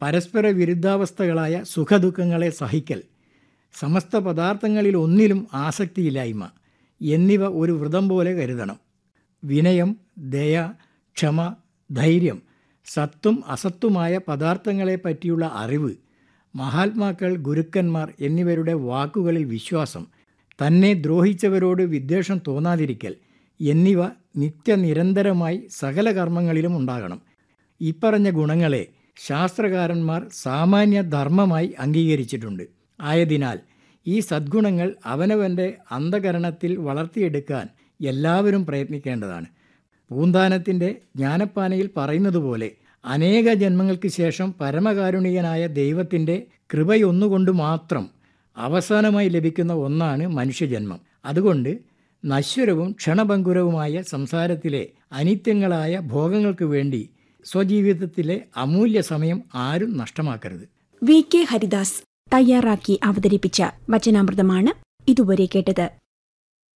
പരസ്പര വിരുദ്ധാവസ്ഥകളായ സുഖദുഃഖങ്ങളെ സഹിക്കൽ സമസ്ത പദാർത്ഥങ്ങളിൽ ഒന്നിലും ആസക്തിയില്ലായ്മ എന്നിവ ഒരു വ്രതം പോലെ കരുതണം വിനയം ദയ ക്ഷമ ധൈര്യം സത്തും അസത്തുമായ പദാർത്ഥങ്ങളെ പറ്റിയുള്ള അറിവ് മഹാത്മാക്കൾ ഗുരുക്കന്മാർ എന്നിവരുടെ വാക്കുകളിൽ വിശ്വാസം തന്നെ ദ്രോഹിച്ചവരോട് വിദ്വേഷം തോന്നാതിരിക്കൽ എന്നിവ നിത്യനിരന്തരമായി സകല കർമ്മങ്ങളിലും ഉണ്ടാകണം ഇപ്പറഞ്ഞ ഗുണങ്ങളെ ശാസ്ത്രകാരന്മാർ സാമാന്യ ധർമ്മമായി അംഗീകരിച്ചിട്ടുണ്ട് ആയതിനാൽ ഈ സദ്ഗുണങ്ങൾ അവനവൻ്റെ അന്ധകരണത്തിൽ വളർത്തിയെടുക്കാൻ എല്ലാവരും പ്രയത്നിക്കേണ്ടതാണ് പൂന്താനത്തിൻ്റെ ജ്ഞാനപ്പാനയിൽ പറയുന്നതുപോലെ അനേക ജന്മങ്ങൾക്ക് ശേഷം പരമകാരുണികനായ ദൈവത്തിൻ്റെ കൃപയൊന്നുകൊണ്ട് മാത്രം അവസാനമായി ലഭിക്കുന്ന ഒന്നാണ് മനുഷ്യജന്മം അതുകൊണ്ട് നശ്വരവും ക്ഷണഭങ്കുരവുമായ സംസാരത്തിലെ അനിത്യങ്ങളായ ഭോഗങ്ങൾക്ക് വേണ്ടി സ്വജീവിതത്തിലെ അമൂല്യ സമയം ആരും നഷ്ടമാക്കരുത് വി കെ ഹരിദാസ് തയ്യാറാക്കി അവതരിപ്പിച്ച വചനാമൃതമാണ് ഇതുവരെ കേട്ടത്